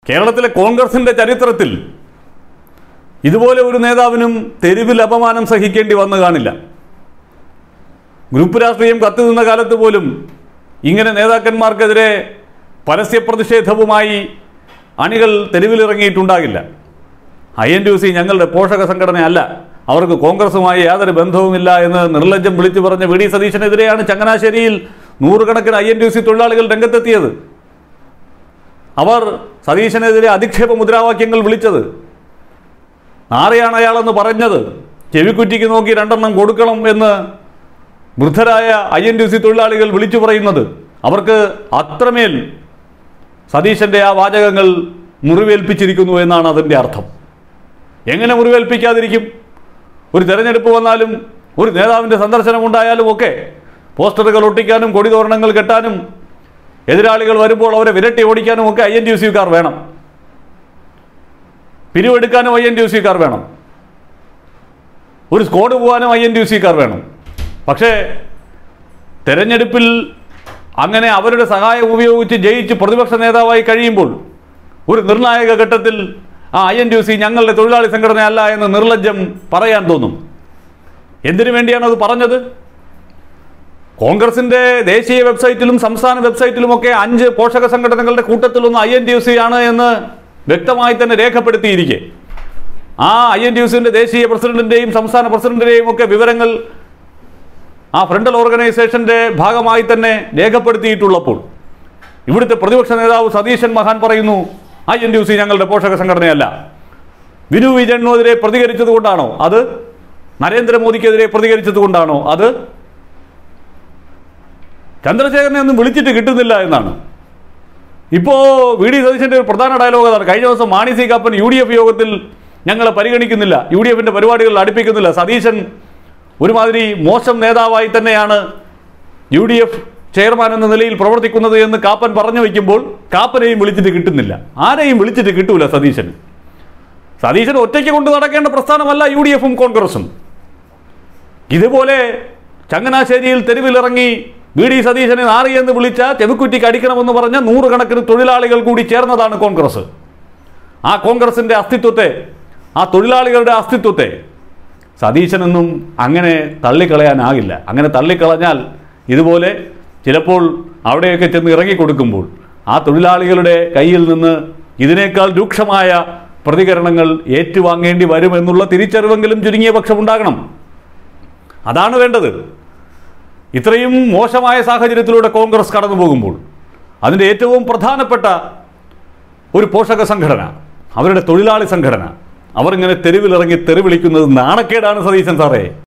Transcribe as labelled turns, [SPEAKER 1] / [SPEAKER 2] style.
[SPEAKER 1] കേരളത്തിലെ കോൺഗ്രസിന്റെ ചരിത്രത്തിൽ ഇതുപോലെ ഒരു നേതാവിനും തെരുവിൽ അപമാനം സഹിക്കേണ്ടി വന്നു കാണില്ല ഗ്രൂപ്പ് രാഷ്ട്രീയം കത്തുനിന്ന കാലത്ത് പോലും ഇങ്ങനെ നേതാക്കന്മാർക്കെതിരെ പരസ്യ പ്രതിഷേധവുമായി അണികൾ തെരുവിലിറങ്ങിയിട്ടുണ്ടാകില്ല ഐ എൻ ടി സി ഞങ്ങളുടെ പോഷക സംഘടനയല്ല അവർക്ക് കോൺഗ്രസുമായി യാതൊരു ബന്ധവുമില്ല എന്ന് നിർലജ്ജം വിളിച്ചു പറഞ്ഞ വി ഡി സതീശനെതിരെയാണ് ചങ്ങനാശ്ശേരിയിൽ നൂറുകണക്കിന് ഐ എൻ ടി സി തൊഴിലാളികൾ രംഗത്തെത്തിയത് അവർ സതീശനെതിരെ അധിക്ഷേപ മുദ്രാവാക്യങ്ങൾ വിളിച്ചത് ആരെയാണ് അയാളെന്ന് പറഞ്ഞത് ചെവിക്കുറ്റിക്ക് നോക്കി രണ്ടെണ്ണം കൊടുക്കണം എന്ന് വൃദ്ധരായ ഐ എൻ ടി സി തൊഴിലാളികൾ വിളിച്ചു പറയുന്നത് അവർക്ക് അത്രമേൽ സതീശന്റെ ആ വാചകങ്ങൾ മുറിവേൽപ്പിച്ചിരിക്കുന്നു എന്നാണ് അതിൻ്റെ അർത്ഥം എങ്ങനെ മുറിവേൽപ്പിക്കാതിരിക്കും ഒരു തെരഞ്ഞെടുപ്പ് വന്നാലും ഒരു നേതാവിൻ്റെ സന്ദർശനം ഉണ്ടായാലും ഒക്കെ പോസ്റ്ററുകൾ ഒട്ടിക്കാനും കൊടിതോരണങ്ങൾ കെട്ടാനും എതിരാളികൾ വരുമ്പോൾ അവരെ വിരട്ടി ഓടിക്കാനും ഒക്കെ ഐ എൻ ടി സിക്കാർ വേണം പിരിവെടുക്കാനും ഐ എൻ ടി സിക്കാർ വേണം ഒരു സ്ക്വാഡ് പോകാനും ഐ എൻ ടി സിക്കാർ വേണം പക്ഷേ തെരഞ്ഞെടുപ്പിൽ അങ്ങനെ അവരുടെ സഹായം ഉപയോഗിച്ച് ജയിച്ച് പ്രതിപക്ഷ നേതാവായി കഴിയുമ്പോൾ ഒരു നിർണായക ഘട്ടത്തിൽ ആ ഐ എൻ ടി സി ഞങ്ങളുടെ തൊഴിലാളി സംഘടനയല്ല എന്ന് നിർലജ്ജം പറയാൻ തോന്നും എന്തിനു വേണ്ടിയാണ് അത് പറഞ്ഞത് കോൺഗ്രസിന്റെ ദേശീയ വെബ്സൈറ്റിലും സംസ്ഥാന വെബ്സൈറ്റിലുമൊക്കെ അഞ്ച് പോഷക സംഘടനകളുടെ കൂട്ടത്തിലൊന്ന് ഐ എൻ ടി സി ആണ് എന്ന് വ്യക്തമായി തന്നെ രേഖപ്പെടുത്തിയിരിക്കെ ആ ഐ എൻ ടി സിന്റെ ദേശീയ പ്രസിഡന്റിന്റെയും സംസ്ഥാന പ്രസിഡന്റിന്റെയും ഒക്കെ വിവരങ്ങൾ ആ ഫ്രണ്ടൽ ഓർഗനൈസേഷന്റെ ഭാഗമായി തന്നെ രേഖപ്പെടുത്തിയിട്ടുള്ളപ്പോൾ ഇവിടുത്തെ പ്രതിപക്ഷ നേതാവ് സതീശൻ മഹാൻ പറയുന്നു ഐ എൻ ടി സി ഞങ്ങളുടെ പോഷക സംഘടനയല്ല വിനു വിജയനുമെതിരെ പ്രതികരിച്ചത് കൊണ്ടാണോ അത് നരേന്ദ്രമോദിക്കെതിരെ പ്രതികരിച്ചത് കൊണ്ടാണോ അത് ചന്ദ്രശേഖരനെ ഒന്നും വിളിച്ചിട്ട് കിട്ടുന്നില്ല എന്നാണ് ഇപ്പോൾ വി ഡി സതീശൻ്റെ ഒരു പ്രധാന ഡയലോഗ് അതാണ് കഴിഞ്ഞ ദിവസം Mani C Kappan U D F യോഗത്തിൽ ഞങ്ങളെ പരിഗണിക്കുന്നില്ല യു ഡി എഫിൻ്റെ പരിപാടികൾ അടുപ്പിക്കുന്നില്ല സതീശൻ ഒരുമാതിരി മോശം നേതാവായി തന്നെയാണ് യു ഡി എഫ് ചെയർമാൻ എന്ന നിലയിൽ പ്രവർത്തിക്കുന്നത് എന്ന് കാപ്പൻ പറഞ്ഞു വയ്ക്കുമ്പോൾ കാപ്പനെയും വിളിച്ചിട്ട് കിട്ടുന്നില്ല ആരെയും വിളിച്ചിട്ട് കിട്ടൂല സതീശൻ സതീശൻ ഒറ്റയ്ക്ക് കൊണ്ട് നടക്കേണ്ട പ്രസ്ഥാനമല്ല യു ഡി എഫും കോൺഗ്രസും ഇതുപോലെ ചങ്ങനാശ്ശേരിയിൽ തെരുവിലിറങ്ങി വി ഡി സതീശനെ നാറി എന്ന് വിളിച്ച ചെവിക്കുറ്റിക്ക് അടിക്കണമെന്ന് പറഞ്ഞ നൂറുകണക്കിന് തൊഴിലാളികൾ കൂടി ചേർന്നതാണ് കോൺഗ്രസ് ആ കോൺഗ്രസിന്റെ അസ്തിത്വത്തെ ആ തൊഴിലാളികളുടെ അസ്തിത്വത്തെ സതീശനൊന്നും അങ്ങനെ തള്ളിക്കളയാനാകില്ല അങ്ങനെ തള്ളിക്കളഞ്ഞാൽ ഇതുപോലെ ചിലപ്പോൾ അവിടെയൊക്കെ ചെന്ന് ഇറങ്ങിക്കൊടുക്കുമ്പോൾ ആ തൊഴിലാളികളുടെ കയ്യിൽ നിന്ന് ഇതിനേക്കാൾ രൂക്ഷമായ പ്രതികരണങ്ങൾ ഏറ്റുവാങ്ങേണ്ടി വരുമെന്നുള്ള തിരിച്ചറിവെങ്കിലും ചുരുങ്ങിയ പക്ഷം ഉണ്ടാകണം അതാണ് വേണ്ടത് ഇത്രയും മോശമായ സാഹചര്യത്തിലൂടെ കോൺഗ്രസ് കടന്നു പോകുമ്പോൾ അതിൻ്റെ ഏറ്റവും പ്രധാനപ്പെട്ട ഒരു പോഷക സംഘടന അവരുടെ തൊഴിലാളി സംഘടന അവർ ഇങ്ങനെ തെരുവിലിറങ്ങി തെറി വിളിക്കുന്നത് നാണക്കേടാണ് സതീശൻ സാറേ